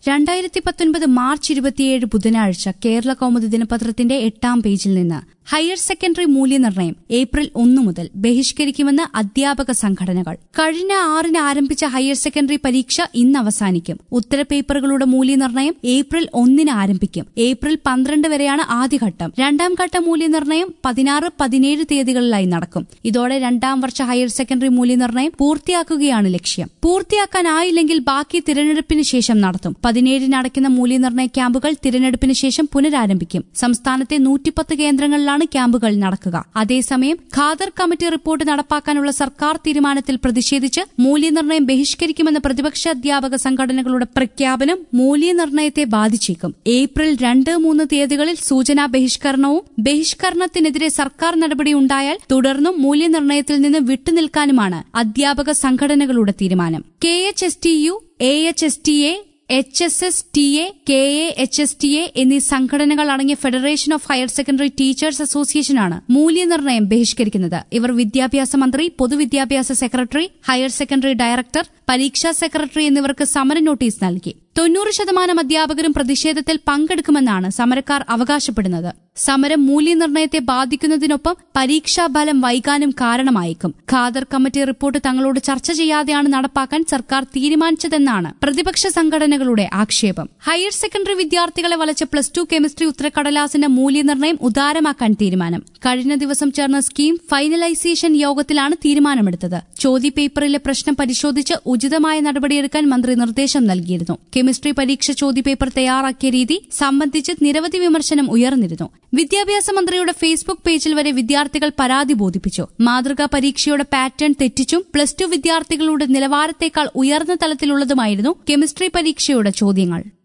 രണ്ടായിരത്തി പത്തൊൻപത് മാർച്ച് ഇരുപത്തിയേഴ് ബുധനാഴ്ച കേരള കൗമുദി ദിനപത്രത്തിന്റെ എട്ടാം പേജിൽ നിന്ന് ഹയർ സെക്കൻഡറി മൂല്യനിർണ്ണയം ഏപ്രിൽ ഒന്നു മുതൽ ബഹിഷ്കരിക്കുമെന്ന് അധ്യാപക സംഘടനകൾ കഴിഞ്ഞ ആറിന് ആരംഭിച്ച ഹയർ സെക്കൻഡറി പരീക്ഷ ഇന്ന് അവസാനിക്കും ഉത്തരപേപ്പറുകളുടെ മൂല്യനിർണ്ണയം ഏപ്രിൽ ഒന്നിന് ആരംഭിക്കും ഏപ്രിൽ പന്ത്രണ്ട് വരെയാണ് ആദ്യഘട്ടം രണ്ടാം ഘട്ട മൂല്യനിർണ്ണയം പതിനാറ് പതിനേഴ് തീയതികളിലായി നടക്കും ഇതോടെ രണ്ടാം വർഷ ഹയർ സെക്കൻഡറി മൂല്യനിർണ്ണയം പൂർത്തിയാക്കുകയാണ് ലക്ഷ്യം പൂർത്തിയാക്കാനായില്ലെങ്കിൽ ബാക്കി തിരഞ്ഞെടുപ്പിന് ശേഷം നടത്തും പതിനേഴിന് അടയ്ക്കുന്ന മൂല്യനിർണ്ണയ ക്യാമ്പുകൾ തിരഞ്ഞെടുപ്പിന് ശേഷം പുനരാരംഭിക്കും സംസ്ഥാനത്തെ നൂറ്റിപ്പത്ത് കേന്ദ്രങ്ങളിലാണ് ക്യാമ്പുകൾ നടക്കുക അതേസമയം ഖാദർ കമ്മിറ്റി റിപ്പോർട്ട് നടപ്പാക്കാനുള്ള സർക്കാർ തീരുമാനത്തിൽ പ്രതിഷേധിച്ച് മൂല്യനിർണ്ണയം ബഹിഷ്കരിക്കുമെന്ന പ്രതിപക്ഷ അധ്യാപക സംഘടനകളുടെ പ്രഖ്യാപനം മൂല്യനിർണ്ണയത്തെ ബാധിച്ചേക്കും ഏപ്രിൽ രണ്ട് മൂന്ന് തീയതികളിൽ സൂചനാ ബഹിഷ്കരണവും ബഹിഷ്കരണത്തിനെതിരെ സർക്കാർ നടപടി ഉണ്ടായാൽ തുടർന്നും മൂല്യനിർണ്ണയത്തിൽ നിന്ന് വിട്ടുനിൽക്കാനുമാണ് അധ്യാപക സംഘടനകളുടെ തീരുമാനം K H S T U A H S T A H S S T A K A H S T A എന്നീ സംഘടനകൾ അടങ്ങിയ federation of higher secondary teachers അസോസിയേഷനാണ് മൂല്യനിർണ്ണയം ബഹിഷ്കരിക്കുന്നത് ഇവർ വിദ്യാഭ്യാസ മന്ത്രി പൊതുവിദ്യാഭ്യാസ സെക്രട്ടറി ഹയർ സെക്കൻഡറി ഡയറക്ടർ പരീക്ഷാ സെക്രട്ടറി എന്നിവർക്ക് സമര നോട്ടീസ് നൽകി തൊണ്ണൂറ് ശതമാനം അധ്യാപകരും പ്രതിഷേധത്തിൽ പങ്കെടുക്കുമെന്നാണ് സമരക്കാർ അവകാശപ്പെടുന്നത് സമരം മൂല്യനിർണ്ണയത്തെ ബാധിക്കുന്നതിനൊപ്പം പരീക്ഷാഫലം വൈകാനും കാരണമായേക്കും ഖാദർ കമ്മിറ്റി റിപ്പോർട്ട് തങ്ങളോട് ചർച്ച ചെയ്യാതെയാണ് നടപ്പാക്കാൻ സർക്കാർ തീരുമാനിച്ചതെന്നാണ് പ്രതിപക്ഷ സംഘടനകളുടെ ആക്ഷേപം ഹയർ സെക്കൻഡറി വിദ്യാർത്ഥികളെ വലച്ച പ്ലസ് ടു കെമിസ്ട്രി ഉത്തരക്കടലാസിന്റെ മൂല്യനിർണ്ണയം ഉദാരമാക്കാൻ തീരുമാനം കഴിഞ്ഞ ദിവസം ചേർന്ന സ്കീം ഫൈനലൈസേഷൻ യോഗത്തിലാണ് തീരുമാനമെടുത്തത് ചോദ്യപേപ്പറിലെ പ്രശ്നം പരിശോധിച്ച് ഉചിതമായ നടപടിയെടുക്കാൻ മന്ത്രി നിർദ്ദേശം നൽകിയിരുന്നു കെമിസ്ട്രി പരീക്ഷ ചോദ്യപേപ്പർ തയ്യാറാക്കിയ രീതി സംബന്ധിച്ച് നിരവധി വിമർശനം ഉയർന്നിരുന്നു വിദ്യാഭ്യാസ മന്ത്രിയുടെ ഫേസ്ബുക്ക് പേജിൽ വരെ വിദ്യാർത്ഥികൾ പരാതി ബോധിപ്പിച്ചു മാതൃകാ പരീക്ഷയുടെ പാറ്റേൺ തെറ്റിച്ചും പ്ലസ് ടു വിദ്യാർത്ഥികളുടെ നിലവാരത്തേക്കാൾ ഉയർന്ന തലത്തിലുള്ളതുമായിരുന്നു കെമിസ്ട്രി പരീക്ഷയുടെ ചോദ്യങ്ങൾ